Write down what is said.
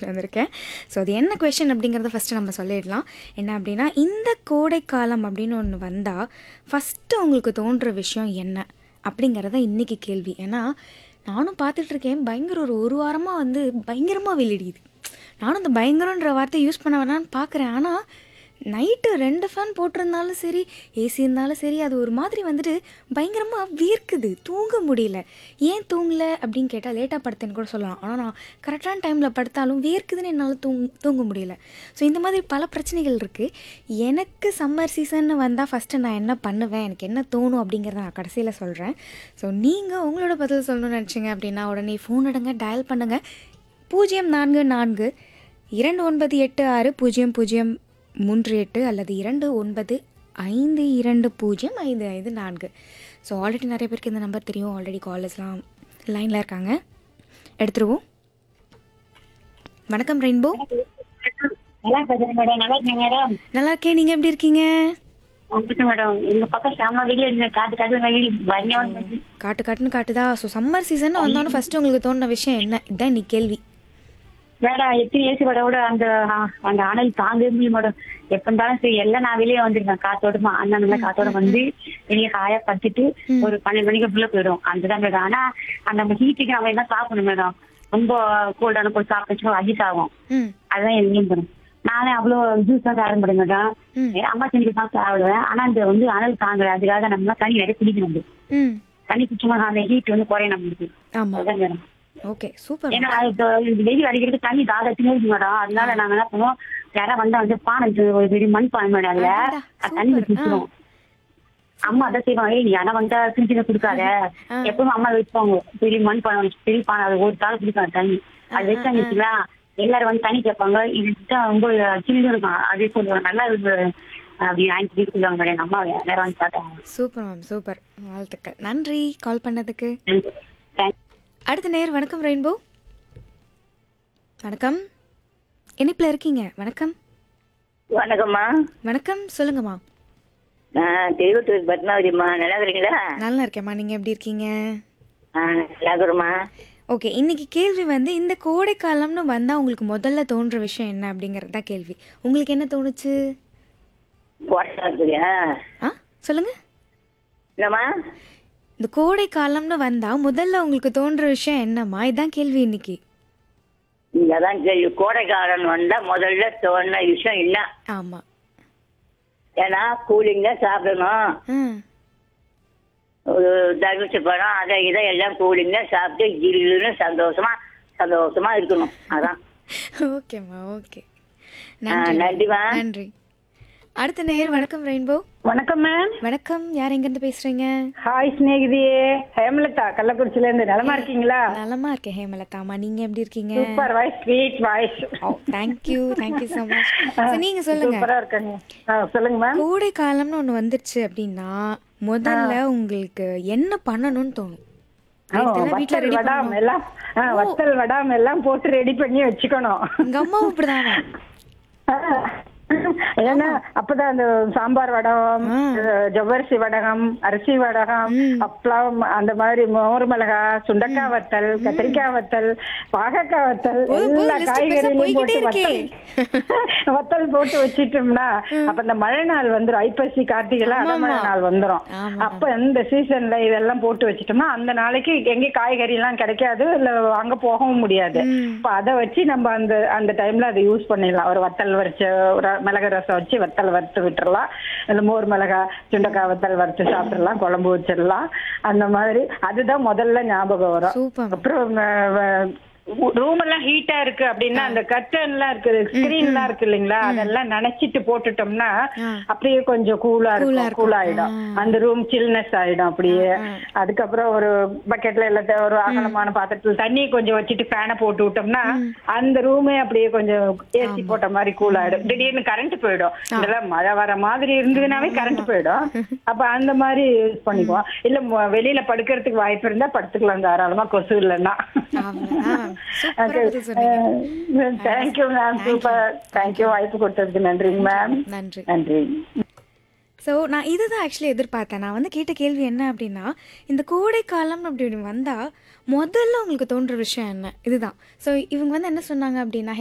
எடுத்துகிட்டு வந்திருக்கேன் ஸோ அது என்ன கொஷின் அப்படிங்கிறத ஃபஸ்ட்டு நம்ம சொல்லிடலாம் என்ன அப்படின்னா இந்த கோடைக்காலம் அப்படின்னு ஒன்று வந்தால் ஃபஸ்ட்டு உங்களுக்கு தோன்ற விஷயம் என்ன அப்படிங்கிறத இன்றைக்கி கேள்வி ஏன்னா நானும் பார்த்துட்ருக்கேன் பயங்கர ஒரு ஒரு வாரமாக வந்து பயங்கரமாக வெளியிடுது நானும் இந்த பயங்கரன்ற வார்த்தையை யூஸ் பண்ண வேணான்னு பார்க்குறேன் ஆனால் நைட்டு ரெண்டு ஃபேன் போட்டிருந்தாலும் சரி ஏசி இருந்தாலும் சரி அது ஒரு மாதிரி வந்துட்டு பயங்கரமாக வீர்க்குது தூங்க முடியல ஏன் தூங்கல அப்படின்னு கேட்டால் லேட்டாக படுத்தேன்னு கூட சொல்லலாம் ஆனால் நான் கரெக்டான டைமில் படுத்தாலும் வேர்க்குதுன்னு என்னால் தூங் தூங்க முடியல ஸோ இந்த மாதிரி பல பிரச்சனைகள் இருக்குது எனக்கு சம்மர் சீசன் வந்தால் ஃபஸ்ட்டு நான் என்ன பண்ணுவேன் எனக்கு என்ன தோணும் அப்படிங்கிறத நான் கடைசியில் சொல்கிறேன் ஸோ நீங்கள் உங்களோட பதில் சொல்லணும்னு நினச்சிங்க அப்படின்னா உடனே ஃபோன் எடுங்க டயல் பண்ணுங்கள் பூஜ்ஜியம் நான்கு நான்கு இரண்டு ஒன்பது எட்டு ஆறு பூஜ்ஜியம் பூஜ்ஜியம் மூன்று எட்டு அல்லது இரண்டு ஒன்பது ஐந்து இரண்டு பூஜ்ஜியம் ஐந்து ஐந்து நான்கு ஸோ ஆல்ரெடி நிறைய பேருக்கு இந்த நம்பர் தெரியும் ஆல்ரெடி காலர்ஸ்லாம் லைனில் இருக்காங்க எடுத்துருவோம் வணக்கம் ரெயின்போ நல்லா பேசுறேன் மேடம் நல்லா இருக்கேன் மேடம் நல்லா இருக்கேன் நீங்கள் எப்படி இருக்கீங்க வந்துட்டு மேடம் எங்க பக்கம் சாம வெளியே இருந்த காத்து காத்து வெயில் பயங்கரமா இருந்துச்சு. காட்டு காட்டுன்னு காட்டுதா ஸோ சம்மர் சீசன் வந்தாலும் ஃபஸ்ட்டு உங்களுக்கு தோணுன விஷயம் என்ன இதுதான் இன்னைக்கு கேள்வி மேடம் எத்தனை ஏசி விட விட அந்த ஆ, அந்த அனல் தாங்க முடியும் மேடம் எப்ப இருந்தாலும் சரி எல்லாம் நான் வெளியே வந்திருக்கேன் காத்தோட்டமா அந்த அந்த மாதிரி காத்தோட வந்து வெளியே காய பத்துட்டு ஒரு பன்னெண்டு மணிக்கு உள்ள போயிடும் அதுதான் மேடம் ஆனா அந்த நம்ம ஹீட்டுக்கு நம்ம என்ன சாப்பிடணும் மேடம் ரொம்ப கோல்டான போய் சாப்பிட்டு அஜிட் ஆகும் ம் அதுதான் எங்கேயும் போடும் நானே அவ்வளவு ஜூஸ் தான் சாப்பிட முடியும் மேடம் ம். ஏன் அம்மா செஞ்சு தான் சாப்பிடுவேன் ஆனா இந்த வந்து அனல் தாங்கல அதுக்காக நம்ம தண்ணி நிறைய குடிக்கணும் ம் தண்ணி குடிச்சோமா அந்த ஹீட் வந்து குறைய நம்மளுக்கு ஆமாம் அதுதான் மேடம் ஓகே சூப்பர் ஏன்னா இப்போ வெயில் அடிக்கிறது தண்ணி தாகத்துமே இருக்கு மேடம் அதனால நாங்க என்ன பண்ணுவோம் யாரா வந்தா வந்து பானை இருக்கு, ஒரு பெரிய மண் பானை மேடம் அதுல அடடா, அது தண்ணி சூப்பர். வச்சுக்கிறோம் அம்மா அதான் செய்வாங்க ஏய் யாரா வந்தா சின்ன கொடுக்காத ஆ. எப்பவும் அம்மா வைப்பாங்க பெரிய மண் பானை வச்சு, பெரிய பானை அது ஒரு தாள் குடிக்காது தண்ணி அது வச்சாங்க எல்லாரும் வந்து தண்ணி கேட்பாங்க இதுதான் ரொம்ப சில்லு இருக்கும் அதே சொல்லுவாங்க நல்லா இருக்கு அப்படி வாங்கி சொல்லுவாங்க மேடம் எங்க அம்மா எல்லாரும் வந்து பார்த்தாங்க சூப்பர் மேம் சூப்பர் வாழ்த்துக்கள் நன்றி கால் பண்ணதுக்கு தேங்க்ஸ் அடுத்த நேர் வணக்கம் ரெயின்போ வணக்கம் இணைப்பில் இருக்கீங்க வணக்கம் வணக்கம்மா வணக்கம் சொல்லுங்கம்மா நான் திருவத்தூர் பத்மாவதிம்மா நல்லா இருக்கிறீங்களா நல்லா இருக்கேம்மா நீங்கள் எப்படி இருக்கீங்க ஆ, நல்லா இருக்கிறோம்மா ஓகே இன்னைக்கு கேள்வி வந்து இந்த கோடை காலம்னு வந்தால் உங்களுக்கு முதல்ல தோன்ற விஷயம் என்ன அப்படிங்கிறது தான் கேள்வி உங்களுக்கு என்ன தோணுச்சு போட்டா இருக்குறியா ஆ சொல்லுங்க என்னம்மா இந்த கோடை காலம்னு வந்தால் முதல்ல உங்களுக்கு தோன்ற விஷயம் என்னம்மா இதுதான் கேள்வி இன்னைக்கு இங்கே தான் கேள்வி கோடைக்காரன் வந்தா முதல்ல தோணுன விஷயம் என்ன ஆமாம் ஏன்னா கூலிங்க சாப்பிடணும் ஆ ஒரு தர்மிச்சு பழம் அதை இதை எல்லாம் கூலிங்க சாப்பிட்டு ஜில்லுன்னு சந்தோஷமா சந்தோஷமா இருக்கணும் அதான் ஓகேம்மா ஓகே ஆ, நன்றி நன்றிம்மா நன்றி அடுத்த நேர் வணக்கம் ரெயின்போ வணக்கம் மேம் வணக்கம் யார் எங்கேருந்து பேசுறீங்க ஹாய் ஸ்நேகிதியே ஹேமலதா கள்ளக்குறிச்சில இருந்து நலமா இருக்கீங்களா நலமா இருக்கேன் ஹேமலதாமா நீங்க எப்படி இருக்கீங்க super voice sweet voice oh thank you thank you so much நீங்க சொல்லுங்க சூப்பரா இருக்காங்க ஆ, சொல்லுங்க மேம் கோடை காலம்னு ஒன்று வந்துருச்சு அப்படின்னா முதல்ல உங்களுக்கு என்ன பண்ணணும்னு தோணும் இதெல்லாம் வீட்ல வத்தல் ரெடி வடாம் பண்ணணும் எல்லாம் ஆ, வத்தல் வடாம் எல்லாம் போட்டு ரெடி பண்ணி வச்சுக்கணும் எங்க அம்மாவும் இப்படிதானே ஆ. ஏன்னா அப்பதான் அந்த சாம்பார் வடகம் ஆ. அஹ், ஜவ்வரிசி வடகம் அரிசி வடகம் அப்பளம் அந்த மாதிரி மோர் மிளகா சுண்டக்காய் வத்தல் கத்திரிக்காய் வத்தல் பாகக்காய் வத்தல் போதும், போதும், எல்லா list பெருசா காய்கறிலையும் போய்க்கிட்டே போட்டு வத்தல் வத்தல் போட்டு வச்சிட்டோம்னா அப்ப இந்த மழை நாள் வந்துரும் ஐப்பசி கார்த்திகை அடமழை நாள் வந்துரும் ஆமா. அப்ப இந்த சீசன்ல இதெல்லாம் போட்டு வச்சிட்டோம்னா அந்த நாளைக்கு எங்க காய்கறி எல்லாம் கிடைக்காது இல்ல அங்க போகவும் முடியாது இப்ப அதை வச்சு நம்ம அந்த அந்த டைம்ல அதை யூஸ் பண்ணிடலாம் ஒரு வத்தல் வரைச்சு ஒரு மிளகு ரசம் வச்சு வத்தல் வறுத்து விட்டுறலாம் இல்ல மோர் மிளகா சுண்டக்காய் வத்தல் வறுத்து சாப்பிடலாம் குழம்பு வச்சிடலாம் அந்த மாதிரி அதுதான் முதல்ல ஞாபகம் வரும் சூப்பர் அப்புறம் ரூம் எல்லாம் ஹீட்டா இருக்கு அப்படின்னா அந்த கர்டன் எல்லாம் இருக்கு ஸ்கிரீன் எல்லாம் இருக்கு இல்லைங்களா அதெல்லாம் நினைச்சிட்டு போட்டுட்டோம்னா ஆ. அப்படியே கொஞ்சம் கூலா Cool ஆ இருக்கும் இருக்கும். கூல் ஆயிடும் அந்த ரூம் சில்னஸ் ஆயிடும் அப்படியே அதுக்கப்புறம் ஒரு பக்கெட்ல இல்ல ஒரு அகலமான பாத்திரத்துல தண்ணி கொஞ்சம் வச்சுட்டு ஃபேனை போட்டு விட்டோம்னா அந்த ரூமே அப்படியே கொஞ்சம் ஏசி போட்ட மாதிரி கூல் ஆயிடும் திடீர்னு கரண்ட் போயிடும் இதெல்லாம் மழை வர மாதிரி இருந்ததுனாவே கரண்ட் போயிடும் அப்ப அந்த மாதிரி யூஸ் பண்ணிக்குவோம் இல்ல ம- வெளியில படுக்கிறதுக்கு வாய்ப்பு இருந்தா படுத்துக்கலாம் தாராளமா கொசு இல்லைன்னா அவ்வளவுதான். சூப்பரா பதில் சொன்னீங்க தேங்க்யூ மேம் சூப்பர் தேங்க்யூ வாய்ப்பு கொடுத்ததுக்கு நன்றிங்க மேம் நன்றி நன்றி ஸோ நான் இதுதான் ஆக்சுவலி எதிர்பார்த்தேன் நான் வந்து கேட்ட கேள்வி என்ன அப்படின்னா இந்த கோடை காலம் அப்படி வந்தால் முதல்ல உங்களுக்கு தோன்ற விஷயம் என்ன இதுதான் ஸோ இவங்க வந்து என்ன சொன்னாங்க அப்படின்னா